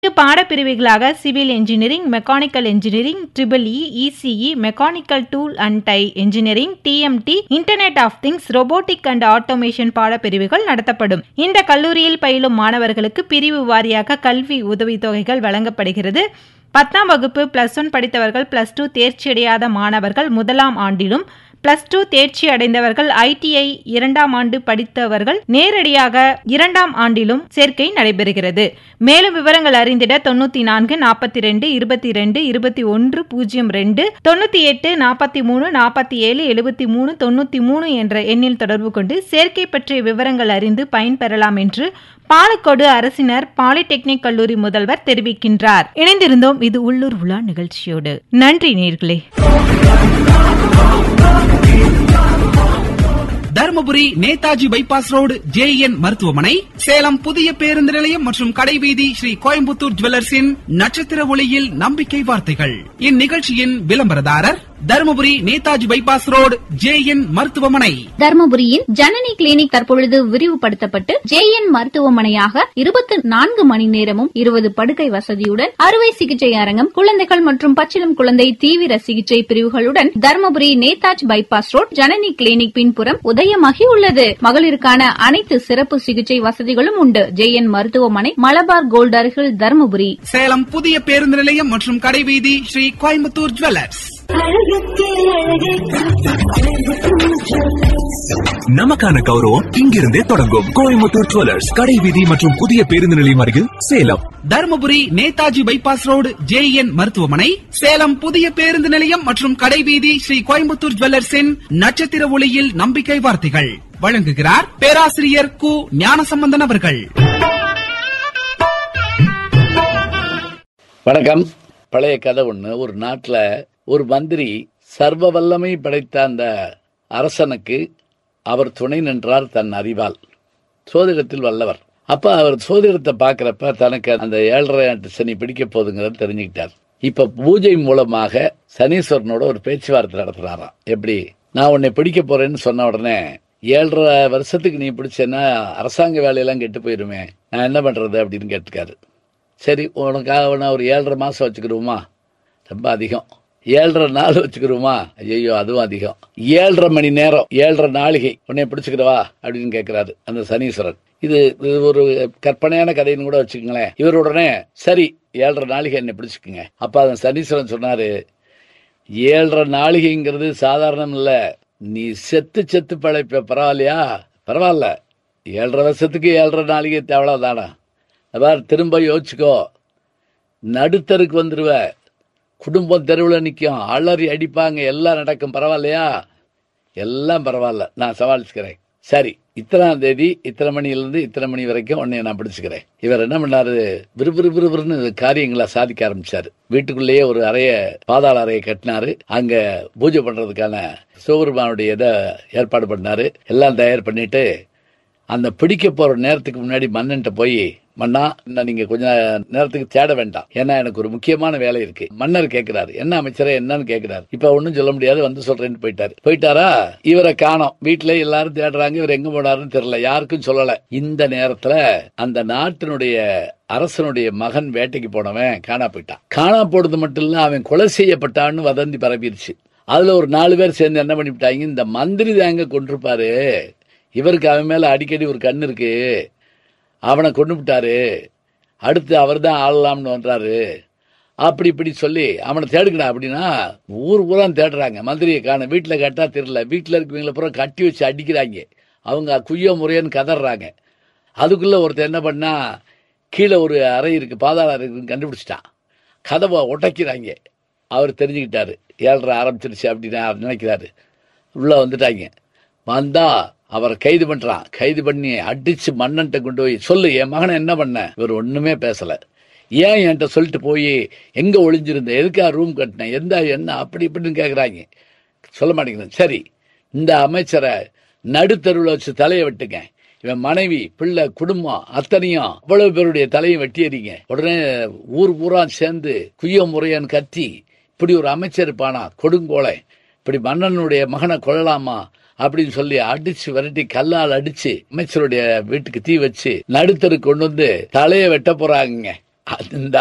பாடப்பிரிவுகளாக civil engineering mechanical engineering triple E E C E mechanical tool and die engineering T M D internet of things robotic and automation பாடப்பிரிவுகள் நடத்தப்படும் இந்த கல்லூரியில் பயிலும் மாணவர்களுக்கு பிரிவு வாரியாக கல்வி உதவித்தொகைகள் வழங்கப்படுகிறது பத்தாம் வகுப்பு பிளஸ் ஒன் படித்தவர்கள் பிளஸ் டூ தேர்ச்சியடையாத மாணவர்கள் முதலாம் ஆண்டிலும் பிளஸ் டூ தேர்ச்சி அடைந்தவர்கள் ஐடிஐ இரண்டாம் ஆண்டு படித்தவர்கள் நேரடியாக இரண்டாம் ஆண்டிலும் சேர்க்கை நடைபெறுகிறது மேலும் விவரங்கள் அறிந்திட தொண்ணூத்தி நான்கு நாற்பத்தி ரெண்டு இருபத்தி ரெண்டு இருபத்தி ஒன்று பூஜ்ஜியம் ரெண்டு தொண்ணூத்தி எட்டு நாற்பத்தி மூணு நாற்பத்தி ஏழு எழுபத்தி மூணு தொண்ணூத்தி மூணு என்ற எண்ணில் தொடர்பு கொண்டு சேர்க்கை பற்றிய விவரங்கள் அறிந்து பயன்பெறலாம் என்று பாலக்கோடு அரசினர் பாலிடெக்னிக் கல்லூரி முதல்வர் தெரிவிக்கின்றார் இணைந்திருந்தோம் இது உள்ளூர் உலா நிகழ்ச்சியோடு நன்றி நேர்களே Dharmapuri Netaji bypass road J N மருத்துவமனை சேலம் புதிய பேருந்து நிலையம் மற்றும் கடைவீதி ஸ்ரீ கோயம்புத்தூர் ஜுவல்லர்ஸின் நட்சத்திர ஒளியில் நம்பிக்கை வார்த்தைகள் இந்நிகழ்ச்சியின் விளம்பரதாரர் Dharmapuri Netaji bypass road J N மருத்துவமனை தர்மபுரியின் ஜனனி கிளினிக் தற்பொழுது விரிவுபடுத்தப்பட்டு ஜேஎன் மருத்துவமனையாக இருபத்தி நான்கு மணி நேரமும் இருபது படுக்கை வசதியுடன் அறுவை சிகிச்சை அரங்கம் குழந்தைகள் மற்றும் பச்சிளம் குழந்தை தீவிர சிகிச்சை பிரிவுகளுடன் Dharmapuri Netaji bypass road Janani clinic பின்புறம் உதயமாகி உள்ளது மகளிருக்கான அனைத்து சிறப்பு சிகிச்சை வசதிகளும் உண்டு ஜேஎன் மருத்துவமனை மலபார் கோல்ட் அருகில் தர்மபுரி சேலம் புதிய பேருந்து நிலையம் மற்றும் கடைவீதி ஸ்ரீ கோயம்புத்தூர் ஜுவல்லர்ஸ் நமக்கான கௌரவம் இங்கிருந்தே தொடங்கும் கோயம்புத்தூர் ஜுவல்லர்ஸ் கடை வீதி மற்றும் புதிய பேருந்து நிலையம் அருகில் Salem Dharmapuri Netaji bypass road J N மருத்துவமனை சேலம் புதிய பேருந்து நிலையம் மற்றும் கடைவீதி ஸ்ரீ கோயம்புத்தூர் ஜுவல்லர்ஸின் நட்சத்திர ஒளியில் நம்பிக்கை வார்த்தைகள் வழங்குகிறார் பேராசிரியர் கு ஞானசம்பந்தன் அவர்கள் வணக்கம் பழைய கதை ஒண்ணு ஒரு நாட்டுல ஒரு மந்திரி சர்வ வல்லமை படைத்த அந்த அரசனுக்கு அவர் துணை நின்றார் தன் அறிவால் சோதிடத்தில் வல்லவர் அப்ப அவர் சோதிடத்தை பார்க்கறப்ப தனக்கு அந்த ஏழரை ஆண்டு சனி பிடிக்க போகுதுங்கிறத தெரிஞ்சுக்கிட்டார் இப்ப பூஜை மூலமாக சனீஸ்வரனோட ஒரு பேச்சுவார்த்தை நடத்துறாராம் எப்படி நான் உன்னை பிடிக்க போறேன்னு சொன்ன உடனே ஏழரை வருஷத்துக்கு நீ பிடிச்சேன்னா அரசாங்க வேலையெல்லாம் கெட்டு போயிருமே நான் என்ன பண்றது அப்படின்னு கேட்டுக்காரு சரி உனக்காக நான் ஒரு ஏழரை மாசம் வச்சுக்கிடுவோமா ரொம்ப அதிகம் ஏழரை நாள் வச்சுக்கிடுவோமா ஐயோ அதுவும் அதிகம் ஏழரை மணி நேரம் ஏழரை நாளிகை உன்னை பிடிச்சுக்கிடவா அப்படின்னு கேட்கிறாரு அந்த சனீஸ்வரன் இது இது ஒரு கற்பனையான கதைன்னு கூட வச்சுக்கோங்களேன் இவர் உடனே சரி ஏழரை நாளிகை என்னை பிடிச்சுக்குங்க அப்ப அந்த சனீஸ்வரன் சொன்னாரு ஏழரை நாளிகைங்கிறது சாதாரணம் இல்ல நீ செத்து செத்து பழைப்ப பரவாயில்லையா பரவாயில்ல ஏழரை வருஷத்துக்கு ஏழரை நாளிகை தேவைதானா அதாவது திரும்ப யோசிச்சுக்கோ நடுத்தருக்கு வந்துருவ குடும்பம் தெருவில் நிற்கும் அலறி அடிப்பாங்க எல்லாம் நடக்கும் பரவாயில்லையா எல்லாம் பரவாயில்ல நான் சமாளிச்சுக்கிறேன் சரி இத்தனாம் தேதி இத்தனை மணியிலிருந்து இத்தனை மணி வரைக்கும் உன்னை நான் பிடிச்சுக்கிறேன் இவர் என்ன பண்ணாரு விறுவிறு விறுவிறுன்னு காரியங்களை சாதிக்க ஆரம்பிச்சாரு வீட்டுக்குள்ளேயே ஒரு அறைய பாதாள அறையை கட்டினாரு அங்க பூஜை பண்றதுக்கான சிவபெருமானுடைய இதை ஏற்பாடு பண்ணாரு எல்லாம் தயார் பண்ணிட்டு அந்த பிடிக்க போற நேரத்துக்கு முன்னாடி மன்னன்ட்ட போய் மன்னா இன்னும் நீங்க கொஞ்ச நேரத்துக்கு தேட வேண்டாம் ஏன்னா எனக்கு ஒரு முக்கியமான வேலை இருக்கு மன்னர் கேட்கிறாரு என்ன அமைச்சரே என்னன்னு கேட்கிறாரு இப்ப ஒண்ணும் சொல்ல முடியாது வந்து சொல்றேன்னு போயிட்டாரு போயிட்டாரா இவரை காணோம் வீட்டுல எல்லாரும் தேடுறாங்க இவர் எங்க போனாருன்னு தெரியல யாருக்கும் சொல்லல இந்த நேரத்துல அந்த நாட்டினுடைய அரசனுடைய மகன் வேட்டைக்கு போனவன் காணா போயிட்டான் காணா போனது மட்டும் இல்ல அவன் கொலை செய்யப்பட்டான்னு வதந்தி பரப்பிருச்சு அதுல ஒரு நாலு பேர் சேர்ந்து என்ன பண்ணிவிட்டாங்க இந்த மந்திரி தாங்க கொண்டிருப்பாரு இவருக்கு அவன் மேல அடிக்கடி ஒரு கண்ணு இருக்கு அவனை கொண்டு விட்டாரு அடுத்து அவர் தான் ஆளலாம்னு வந்தாரு அப்படி இப்படி சொல்லி அவனை தேடுக்கடா அப்படின்னா ஊர் பூரா தேடுறாங்க மந்திரியை காண வீட்டில் கேட்டா தெரியல வீட்டில் இருக்கவங்களை பூரா கட்டி வச்சு அடிக்கிறாங்க அவங்க குய்யோ முறையன்னு கதறாங்க அதுக்குள்ள ஒருத்தர் என்ன பண்ணா கீழே ஒரு அறை இருக்கு பாதாள அறை இருக்குன்னு கண்டுபிடிச்சிட்டான் கதவை உடைக்கிறாங்க அவர் தெரிஞ்சுக்கிட்டாரு ஏழரை ஆரம்பிச்சிருச்சு அப்படின்னு நினைக்கிறாரு உள்ள வந்துட்டாங்க வந்தா அவரை கைது பண்றான் கைது பண்ணி அடிச்சு மன்னன்ட்ட கொண்டு போய் சொல்லு என் மகனை என்ன பண்ண இவர் ஒண்ணுமே பேசல ஏன் என்கிட்ட சொல்லிட்டு போய் எங்க ஒளிஞ்சிருந்த எதுக்கா ரூம் கட்டினேன் எந்த என்ன அப்படி இப்படின்னு கேக்குறாங்க சொல்ல மாட்டேங்கிறேன் சரி இந்த அமைச்சரை நடுத்தருவில் வச்சு தலையை வெட்டுங்க இவன் மனைவி பிள்ளை குடும்பம் அத்தனையும் அவ்வளவு பேருடைய தலையும் வெட்டி எறிங்க உடனே ஊர் பூரா சேர்ந்து குய்ய முறையன்னு கத்தி இப்படி ஒரு அமைச்சர் இருப்பானா கொடுங்கோலை இப்படி மன்னனுடைய மகனை கொள்ளலாமா அப்படின்னு சொல்லி அடிச்சு விரட்டி கல்லால் அடிச்சு அமைச்சருடைய வீட்டுக்கு தீ வச்சு நடுத்தருக்கு கொண்டு வந்து தலையை வெட்ட போறாங்க இந்த